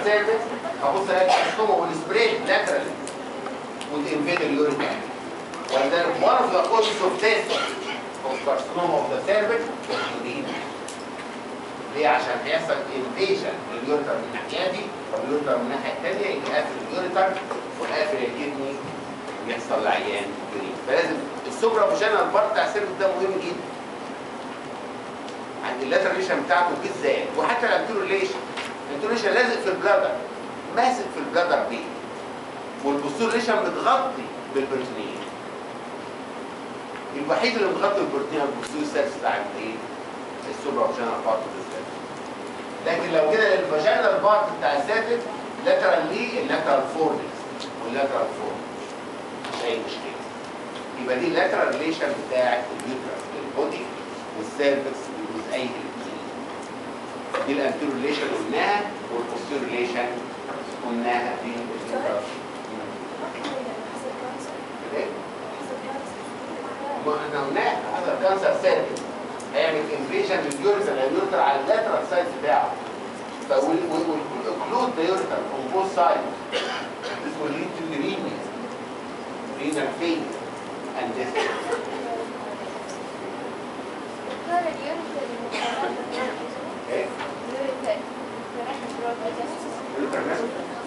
سيرفيس هبص الاقي الكارسينوما والسبريد لاترالي والانفيد اليوريتر ولذلك one of the causes of death of carcinoma of the cervix is uremia. ليه؟ عشان هيحصل انفيجن لليوريتر من الناحيه دي واليوريتر من الناحيه الثانيه يجي قافل اليوريتر وقافل الكدني يحصل لعيان يوريد فلازم السوبرا فوجينال بارت بتاع السيرفيس ده مهم جدا عند اللاتراليشن بتاعته بالذات وحتى الانتوريليشن الانتوريليشن لازق في البلادر ماسك في البلادر بيه والبوستوريشن متغطي بالبرتونيه الوحيد اللي متغطي بالبرتونيه البوستوري سيرفيس بتاع الايه؟ السوبرا فوجينال بارت بالذات لكن لو كده الفاجينال بارت بتاع الساتر لاترال ليه اللاترال فورنكس واللاترال فورنكس مش اي مشكله يبقى دي اللاترال ريليشن بتاع اليوترس البودي والسيرفكس والجزئين الاثنين دي الانتيرو ريليشن قلناها والبوستيرو ريليشن قلناها في اليوترس إيه؟ ما احنا قلناها هذا كانسر سيرفكس هيعمل انفيجن لليوريتر اليوريتر على اللاترال سايد بتاعه فوينكلود ذا يوريتر اون بوث سايد This will lead to uremia, renal failure, and death. Okay? Urethral mass?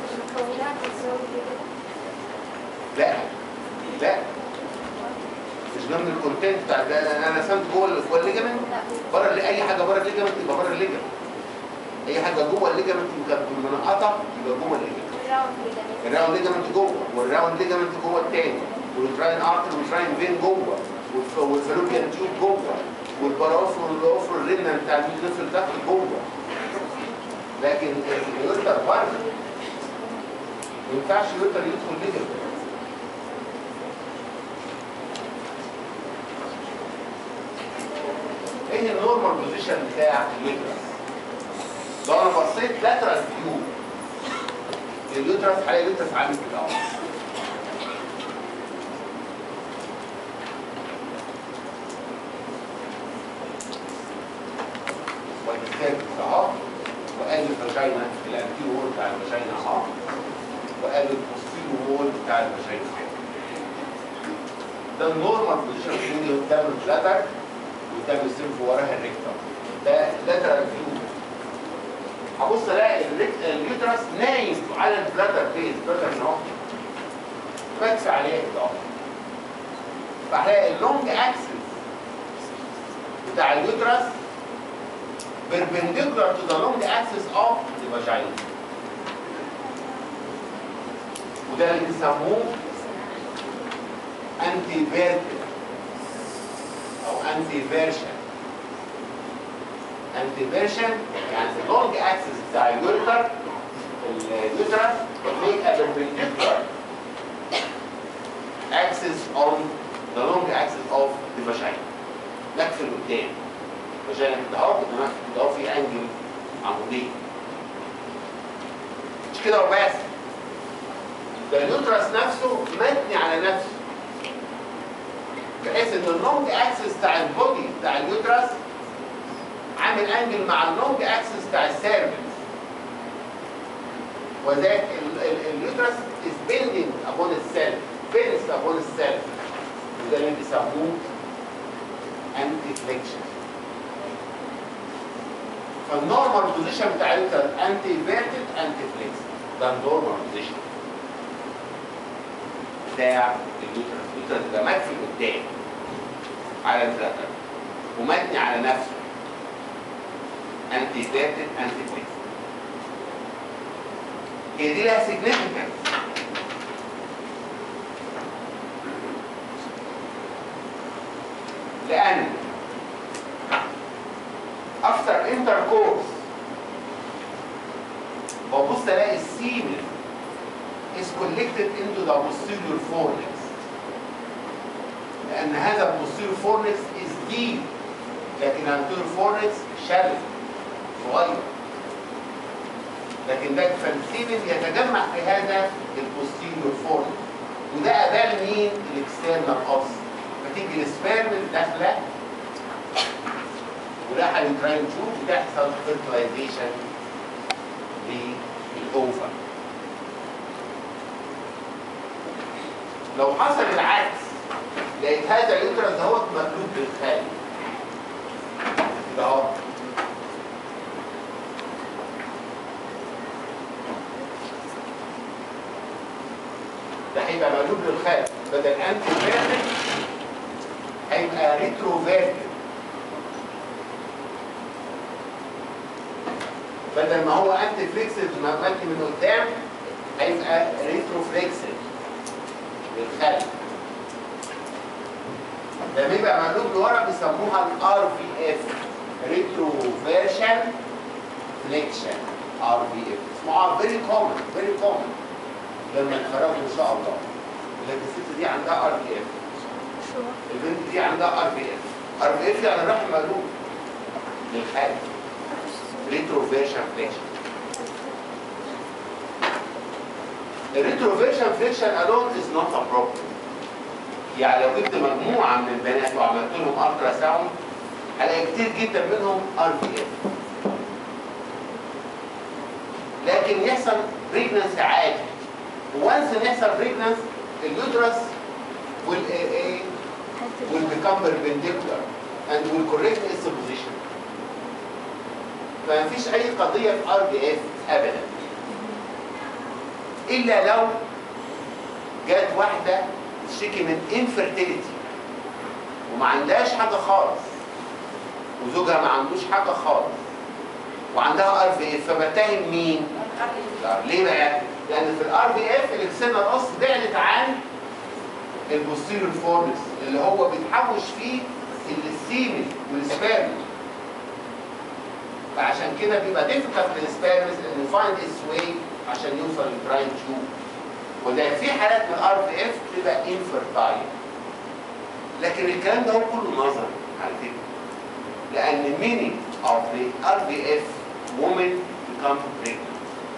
لا لا مش ضمن الكونتنت بتاع ده انا انا رسمت جوه ال- جوه الليجمنت بره اللي- اي حاجه بره الليجمنت يبقى بره الليجمنت اي حاجه جوه الليجمنت يبقى منقطه يبقى جوه الليجمنت الراوند ليجمنت جوه والراوند ليجمنت جوه التاني والتراين ارتر والتراين فين جوه والف- والفالوبيان تيوب جوه والبرافر والاوفر الرنه بتاع النفل تحت جوه لكن اليورتر بره ما ينفعش اليورتر يدخل ليجمنت ايه النورمال بوزيشن بتاع اليوترس لو انا بصيت لاترال فيو اليوترس هلاقي اليوترس عامل كده اهو والسيرفكس اهو وقال الفاجينا الانتيرو وول بتاع الفاجينا اهو وقال البوستيرو وول بتاع الفاجينا اهو ده النورمال بوزيشن اللي قدام البلاتر قدام السيرف وراها الريكتر ده لاترال فيو هبص الاقي الريك- اليوترس نايم على البلاتر بيز بلاتر اهو فاتس عليها كده اهو فهلاقي اللونج اكسس بتاع اليوترس perpendicular to the long axis of the vagina وده اللي بيسموه انتي فيرتيبل او انتي فيرشن انتي فيرشن يعني اللونج اكسس بتاع اليوتر اليوترس make a perpendicular axis on the long axis of the vagina لف لقدام vagina كده اهو كده كده اهو في انجل عمودي مش كده وبس ده اليوترس نفسه مبني على نفسه بحيث ان اللونج اكسس بتاع البودي بتاع اليوترس عامل انجل مع اللونج اكسس بتاع السيرفكس وذاك ال- ال- اليوترس is building upon itself builds upon itself وده اللي بيسموه انتي فليكشن فالنورمال بوزيشن بتاع اليوترس انتي فيرتد انتي فليكس ده النورمال بوزيشن بتاع اليوترس اليوترس ده مكفي قدام على البلاتر ومبني على نفسه انتي فيرتد انتي فليكس هي دي لها significance لأن after intercourse ببص الاقي السيمن is collected into the posterior fornix لأن هذا الposterior fornix is deep لكن anterior fornix shallow صغير لكن ده فالسيمن يتجمع في هذا البوستيريور فورنكس وده أبان مين الاكسترنال اوس فتيجي السبيرم داخله وده هيتراين تشوف بتحصل فيرتلايزيشن للاوفر لو حصل العكس لقيت هذا اليوترس دهوت مقلوب للخارج كده اهو ده هيبقى مقلوب للخارج بدل انتي فيرتك هيبقى ريتروفيرتك بدل ما هو انتي فليكسد ماشي من قدام هيبقى ريتروفليكسد للخارج لما يبقى مقلوب لورا بيسموها الار في اف ريتروفيرشن فليكشن ار في اف اسمها فيري كومن فيري كومن لما نتخرجوا ان شاء الله لكن الست دي عندها ار في اف البنت دي عندها ار في اف ار في اف يعني الرحم مقلوب للخارج ريتروفيرشن فليكشن الريتروفيرشن فليكشن الون از نوت ا بروبلم يعني لو جبت مجموعه من البنات وعملت لهم الترا ساوند هلاقي كتير جدا منهم ار في اف لكن يحصل بريجننس عادي وانس ان يحصل بريجننس اليوترس will ايه will become perpendicular and will correct its position فما فيش اي قضيه في ار بي اف ابدا الا لو جت واحده تشتكي من infertility وما عندهاش حاجه خالص وزوجها ما عندوش حاجه خالص وعندها ار في اف فبتهم مين؟ ليه بقى؟ لان في الار بي اف الاكسنة القص بعدت عن البوستيريور فورنس اللي هو بيتحوش فيه السيمن والسبيرم فعشان كده بيبقى ديفيكالت للسبيرمز انه فايند اتس واي عشان يوصل للبراين تيوب وده في حالات من الار بي اف بتبقى انفرتايل لكن الكلام ده هو كله نظري على فكره لان meaning of the RBF woman become pregnant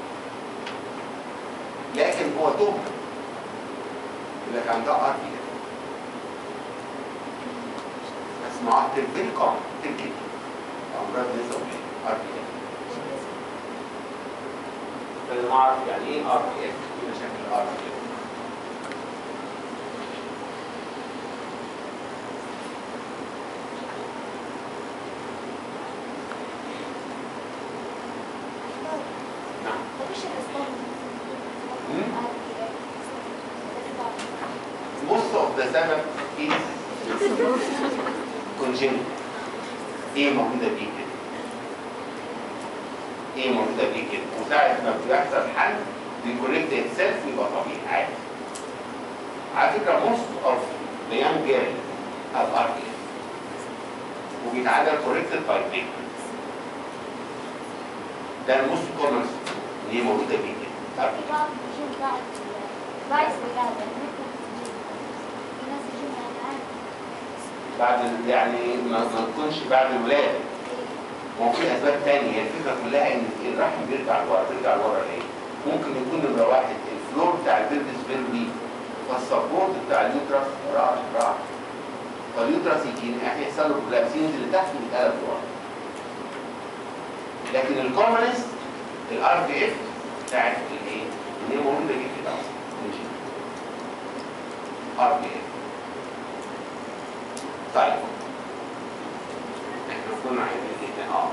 لكن هو تهمه يقول لك عندها ار بي اف اسمعها تربيل كام تركي امراض نسويه ار بي اف لازم اعرف يعني ايه ار بي اف ايه مشاكل الار بي اف نعم most of the سبب is congenital ايه موجوده بيه كده ايه موجوده بيه كده وساعه ما بيحصل حل بيكوريكت اتسيلف ويبقى طبيعي عادي على فكره most of the young girl have RBF وبيتعادل corrected by treatment ده الموست كومن اللي هي موجوده بيه كده RBF. بعد ال- يعني ما ما تكونش بعد الولاده ما هو في اسباب تانية هي الفكره كلها ان الرحم بيرجع لورا بيرجع لورا ليه؟ ممكن يكون نمره واحد الفلور بتاع البيلفس فيري ويك فالسبورت بتاع اليوترس راح راح فاليوترس يجي يحصل له كولابس ينزل لتحت ويتقلب لورا لكن الكومنست الار بي اف بتاعت الايه؟ ان هي موجوده جدا كده اصلا ار بي اف طيب احنا كنا عايزين ايه اه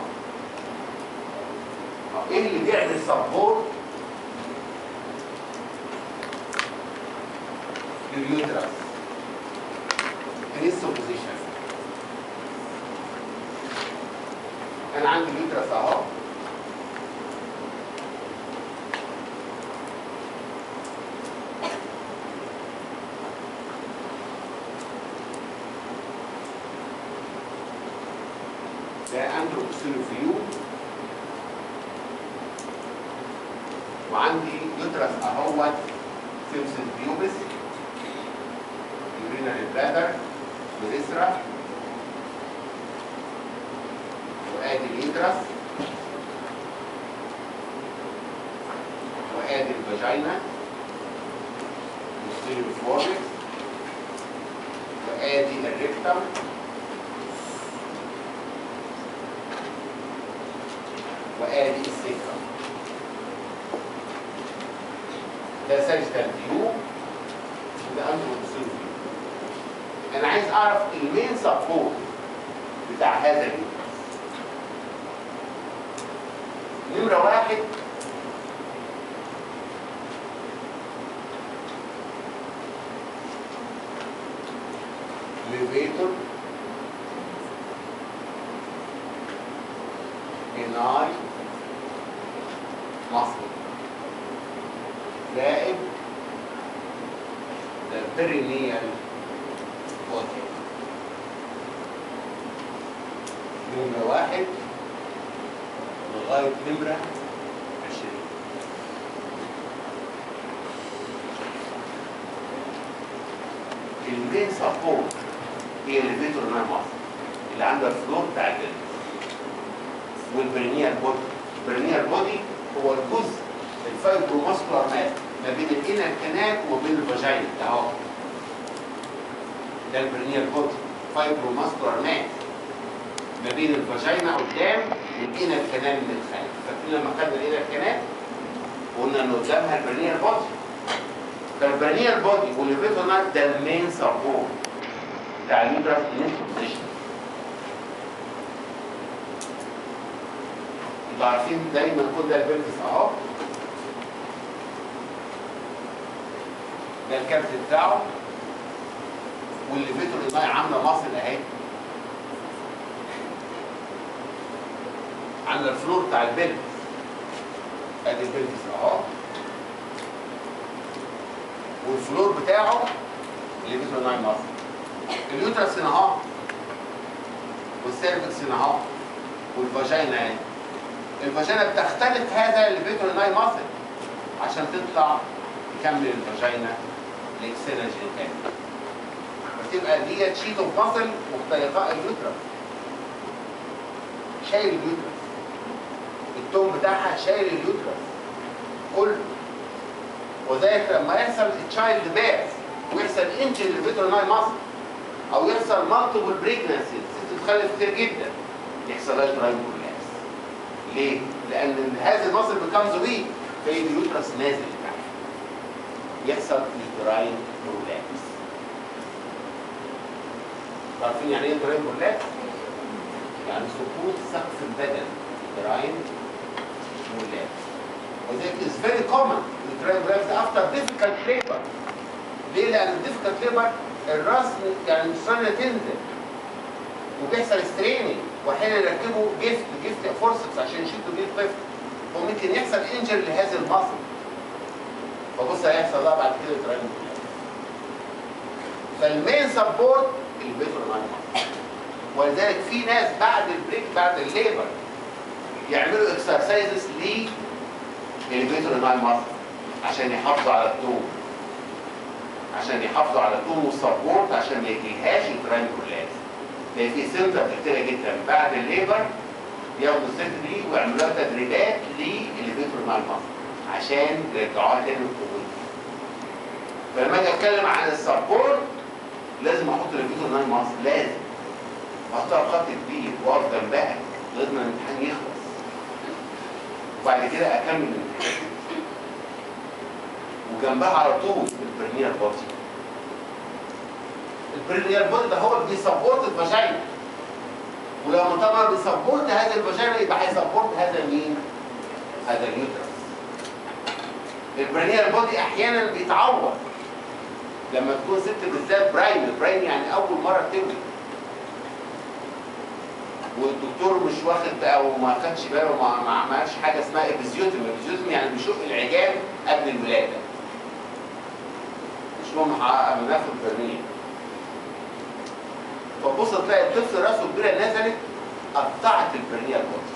طب ايه اللي بيعمل سبورت لليوترس ان بوزيشن انا عندي اليوترس اهو ده اندروبسيلو فيو وعندي يوترس اهوت سيمسن بيوبس يورينال بلادر بريسرا وادي اليوترس وادي الفاجينا posterior فوركس وادي الريكتم وادي السكر ده ساجيتال فيو ده انتروبوسين انا عايز اعرف المين سبورت بتاع هذا اليوترس نمره واحد ليفيتور اناي مصر زائد البرينيال بودي نمرة واحد لغاية نمرة عشرين المين سبورت هي الليفيتور نايم مصر اللي عندها الفلور بتاع الجلد والبرينيال بودي البرينيال بودي هو الجزء الفايبروماسكولار مات ما بين الانر كانال وما بين الفاجينا ده اهو ده البرينيال بودي فايبروماسكولار مات ما بين الفاجينا قدام والانر كانال من الخلف فاكرين لما خدنا الانر كانال قلنا ان قدامها البرينيال بودي فالبرينيال بودي والليفيتور نايف ده المين سبورت بتاع اليوترس انستو بوزيشن انتوا عارفين دايما كل ده البلفس اهو ده الكارت بتاعه والليفيتور الناي عامله مصل اهي عامله الفلور بتاع البلفس ادي البلفس اهو والفلور بتاعه الليفيتور الناي مصل اليوترس هنا اهو والسيرفكس هنا اهو والفاجينا اهي الفاجينا بتختلف هذا الليفيتور ناي ماسل عشان تطلع تكمل الفاجينا الاكسنة جينيتال فتبقى دي شيت اوف ماسل مختلقاء اليوترس شايل اليوترس التون بتاعها شايل اليوترس كله وذلك لما يحصل تشايلد بيرث ويحصل انجن للفيترو ناي ماسل او يحصل مالتيبل بريجنسي تتخلف كتير جدا يحصل لها ترايم كولاس ليه؟ لان هذا المصل بيكمز ويك فايه اليوترس نازل تحت يحصل يوتراين كولاس عارفين يعني ايه يوتراين كولاس؟ يعني سقوط سقف البدن يوتراين كولاس وذلك is very common يوتراين كولاس after difficult labor ليه؟ لان الديفيكالت ليبر الراس يعني مش راضيه تنزل وبيحصل ستريننج واحيانا يركبوا جفت جفت فورسبس عشان يشدوا بيه الطفل وممكن يحصل انجر لهذا المصل فبص هيحصل بقى بعد كده تراجم فالمين سبورت البيتر ناين ولذلك في ناس بعد البريك بعد الليبر يعملوا اكسرسايزز للبيتر ناين مصل عشان يحافظوا على التون عشان يحافظوا على التون والسبورت عشان ما يجيلهاش التراين كولاس لان في سنتر كتيره جدا بعد الليبر ياخدوا الست دي ويعملوا لها تدريبات للفيتور مع المصل عشان يرجعوها تاني للقوه فلما اجي اتكلم عن السبورت لازم احط الفيتور ناين مصل لازم اختار خط كبير واقف جنبها لازم الامتحان يخلص وبعد كده اكمل الامتحان وجنبها على طول البرينير بودي البرينير بودي ده هو اللي بيسبورت الفاجينا ولو طبعا بيسبورت هذا الفاجينا يبقى هيسبورت هذا مين؟ هذا اليوترس البرينير بودي احيانا بيتعور لما تكون ست بالذات برايم برايم يعني اول مره تولد والدكتور مش واخد بقى وما خدش باله وما ما عملش حاجه اسمها ابيزيوتم ابيزيوتم يعني بيشق العجال قبل الولاده مش مهم ناخد برميل فبص تلاقي الطفل راسه كبيره نزلت قطعت البرنيه البطن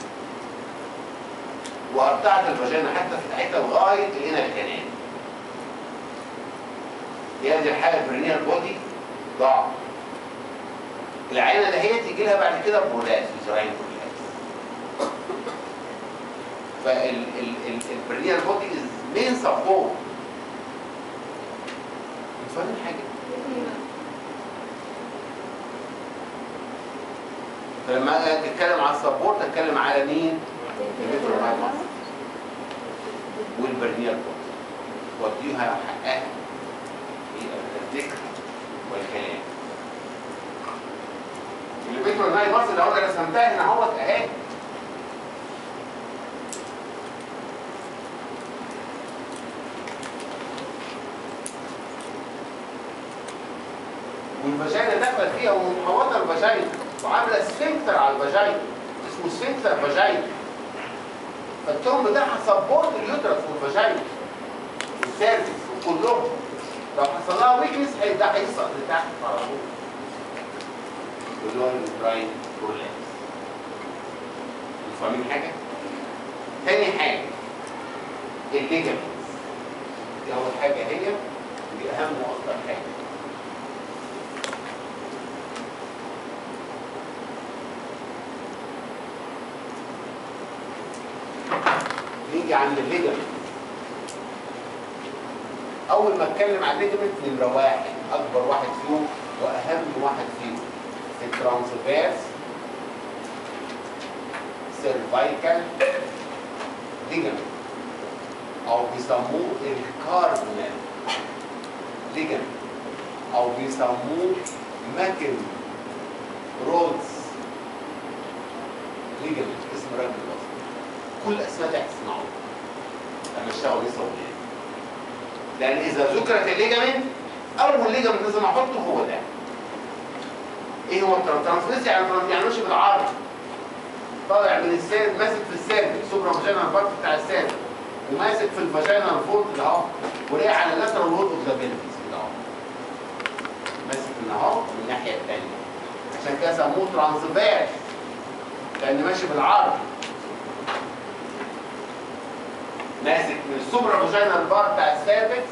وقطعت الفاجينا حتى فتحتها لغايه الانر الكنان في هذه الحاله البرنيه البودي ضاع العينه دهيت يجي لها بعد كده بولاس يزرعين بولاس فالبرنيه البودي از مين سبورت فاهم حاجه فلما اتكلم على السبورت اتكلم على مين المترو والبرنيال بوت وديها حقها ايه الذكر والكلام اللي ناي باص اللي انا رسمتها هنا اهوت اهي والفاجينا داخله فيها ومحوطه الفاجينا وعامله سفنكتر على الفاجينا اسمه سفنكتر فاجينا فالتوم بتاعها سبورت اليوترس والفاجينا والسيرفس وكلهم لو حصل لها ويكنس ده هيسقط لتحت على طول اللي هو البراين برولابس فاهمين حاجه؟ تاني حاجه الليجامنتس دي اول حاجه هي دي اهم واخطر حاجه نيجي عند الليجامنت اول ما اتكلم عن الليجامنت نمره واحد اكبر واحد فيهم واهم واحد فيهم الترانسفيرس سيرفايكال ليجامنت او بيسموه الكاردينال ليجامنت او بيسموه ماكن رودز ليجامنت اسم راجل الوسط كل اسماء دي هتسمعوها لما اشتغل لسه ولاد لان اذا ذكرت الليجامنت اول ليجامنت لازم احطه هو ده ايه هو الترانسفيرس يعني يعني ماشي بالعرض طالع من السير ماسك في السير سوبرا فاجينال بارت بتاع السير وماسك في الفاجينال فولد ده اهو ولاقي على اللاترال وول اوف ذا بيلفيس كده اهو ماسك من اهو من الناحيه الثانيه عشان كده سموه ترانسفيرس لان ماشي بالعرض ماسك من السوبرا فاجينال بارت بتاع السيرفكس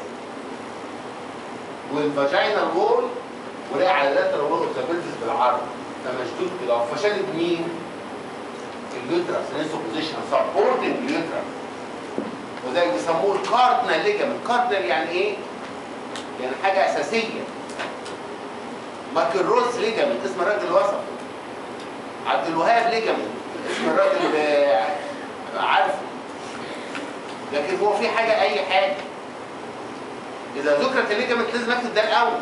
والفاجينال وول ولاقي على اللاترال وول اوف ذا بيلفيس بالعرض فمشدود كده اهو فشادد مين؟ اليوترس نيسو بوزيشن سبورتنج اليوترس وده بيسموه الكاردنال ليجامنت كاردنال يعني ايه؟ يعني حاجه اساسيه ماكروس ليجامنت اسم الراجل الوسط عبد الوهاب ليجامنت اسم الراجل اللي عارفه لكن هو في حاجه اي حاجه اذا ذكرت الليجامنت لازم اكتب ده الاول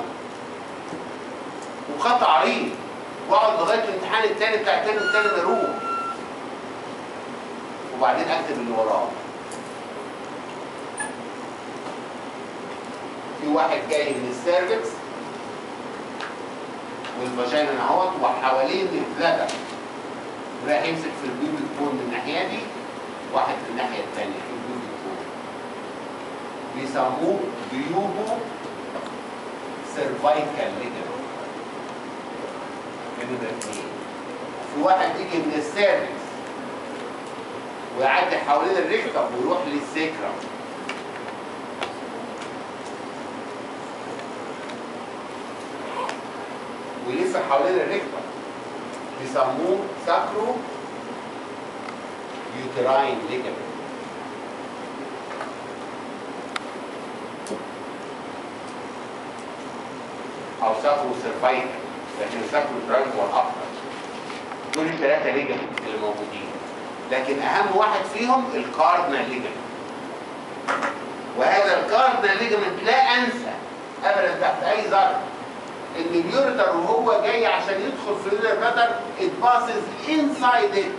وخط عريض واقعد لغايه الامتحان الثاني بتاع الترم الثاني ما يروح وبعدين اكتب اللي وراه في واحد جاي من السيرفكس والفاجينا اهوت وحوالين البلادر ورايح يمسك في البيوبل بون من الناحيه دي واحد من الناحيه الثانيه في البيوبل بون بيسموه بيوبو سيرفايكال ليجمنت من الاثنين في واحد يجي من السيرفكس ويعدي حوالين الريكتم ويروح للسيكرم ويلف حوالين الريكتم بيسموه ساكرو يوتراين ليجمنت او ساكرو سيرفايكال لكن الساكرو يوتراين هو الاكثر دول الثلاثه ليجمنت اللي موجودين لكن اهم واحد فيهم الكاردنال ليجمنت وهذا الكاردنال ليجمنت لا انسى ابدا تحت اي ظرف ان اليوريتر وهو جاي عشان يدخل في الريتر it passes inside it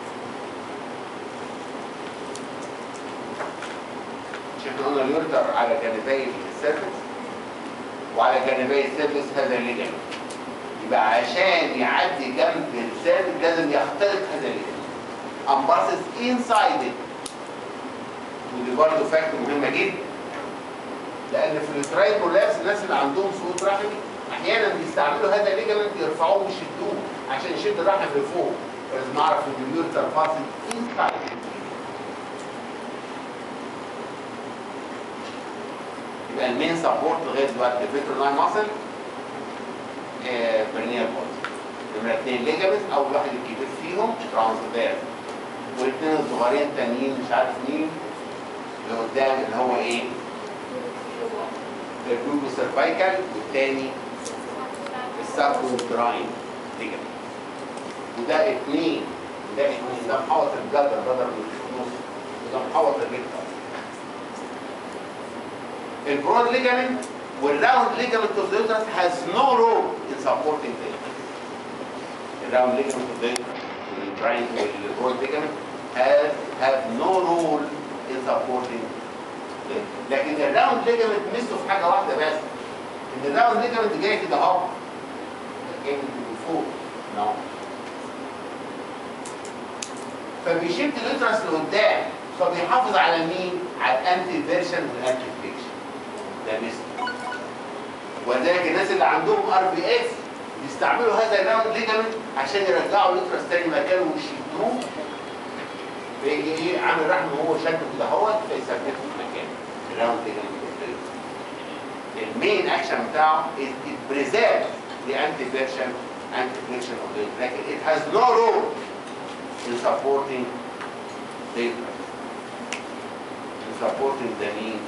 مش احنا قلنا اليوريتر على جانبي السيرفكس وعلى جانبي السيرفكس هذا الليجمنت يبقى عشان يعدي جنب السيرفكس لازم يخترق هذا الليجمنت and passes inside it ودي برضه فاكت مهمة جدا لأن في التراي كولابس الناس اللي عندهم سقوط رحمي أحيانا بيستعملوا هذا الليجمنت يرفعوه ويشدوه عشان يشد الرحم لفوق لازم أعرف إن اليورتر باسز inside it يبقى المين سبورت لغاية دلوقتي الفيتروناي ماسل برينيال بودي نمرة اثنين ليجمنت أول واحد الكبير فيهم ترانسفيرس والاثنين الصغيرين التانيين مش عارف مين اللي قدام اللي هو ايه؟ الجلوبو سيرفايكال والتاني الساكرو براين ليجمنت وده اثنين وده اثنين ده محوط الجدر بدل من النص وده محوط الريكتر البرود ليجمنت والراوند ليجامنت اوف ذا يوترس has no role in supporting the uterus. الراوند ليجامنت اوف ذا يوترس والتراين والجولد ليجامنت have have no role in supporting the لكن الراوند ليجامنت ميزته في حاجه واحده بس ان الراوند ليجامنت جاي كده اهو جاي من فوق نعم فبيشد اليوترس لقدام فبيحافظ على مين؟ على الانتي فيرشن والانتي فليكشن ده مثل ولذلك الناس اللي عندهم ار بي اف بيستعملوا هذا الراوند ليجامنت عشان يرجعوا اليوترس تاني مكانه ويشدوه فيجي ايه عامل رحم وهو شده كده اهوت فيثبته في مكانه الراوند ليجامنت المين اكشن بتاعه it preserves the anti version anti flexion of the لكن it has no role in supporting the in supporting the mean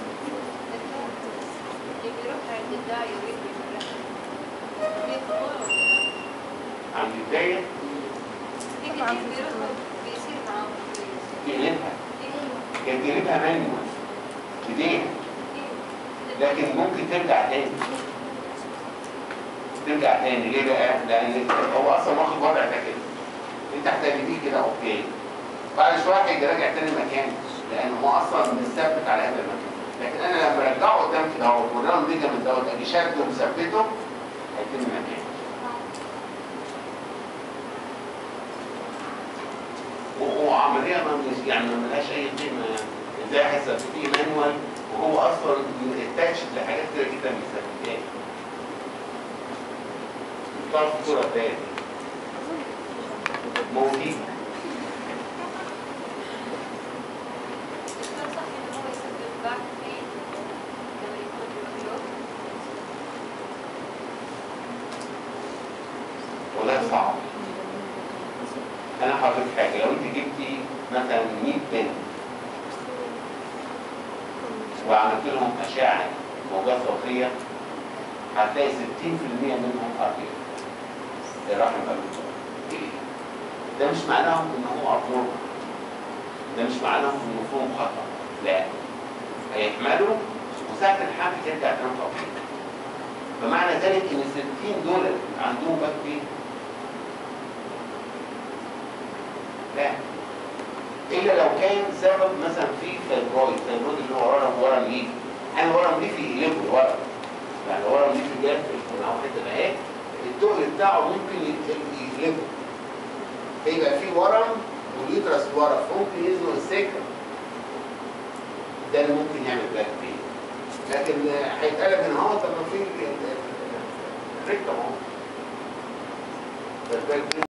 اللي بيروح عند الداعي يريد بيخبره عند البداية في كتير بيروحوا بيصير معاهم تقلبها كان تقلبها مانيوال ايديها لكن ممكن ترجع تاني ترجع تاني ليه بقى؟ لان هو اصلا واخد وضع ده كده انت هتقلبيه كده اوكي بعد شويه هيجي راجع تاني مكانه لان هو اصلا مثبت على هذا المكان لكن انا لما ارجعه قدام كده اهو والراوند ليجامنت دوت اجي شاده ومثبته هيتم مكانه وهو عمليه ما مش يعني ما ملهاش اي قيمه ازاي هيثبت فيه مانوال وهو اصلا اتاتش لحاجات كتير جدا مثبتاه بتعرف الصوره تاني موجودين الدكتور صح ان هو يسبب باك بين لما يكون بيروح ولا صعب انا حاطط حاجه لو انت جبتي مثلا 100 بنت وعملت لهم اشعه موجات صوتيه هتلاقي 60% منهم ارقام الرحم بقى ده مش معناه ان هو ابنورمال ده مش معناه انه فيهم خطا لا هيحملوا وساعه الحمل ترجع تنام طبيعي فمعنى ذلك ان ال 60 دول عندهم باك بين لا الا لو كان سبب مثلا في فايبرويد فايبرويد اللي هو ورم ورم ليفي انا ورم ليفي يقلبه ورم يعني ورم ليفي جاي في او حته اهي التقل بتاعه ممكن يت- يقلبه فيبقى في ورم واليوترس ورم ممكن يزنق السكر ده اللي ممكن يعمل باك بين لكن هيتقلب هنا اهو طب ما في الريكتم اهو ده الباك بين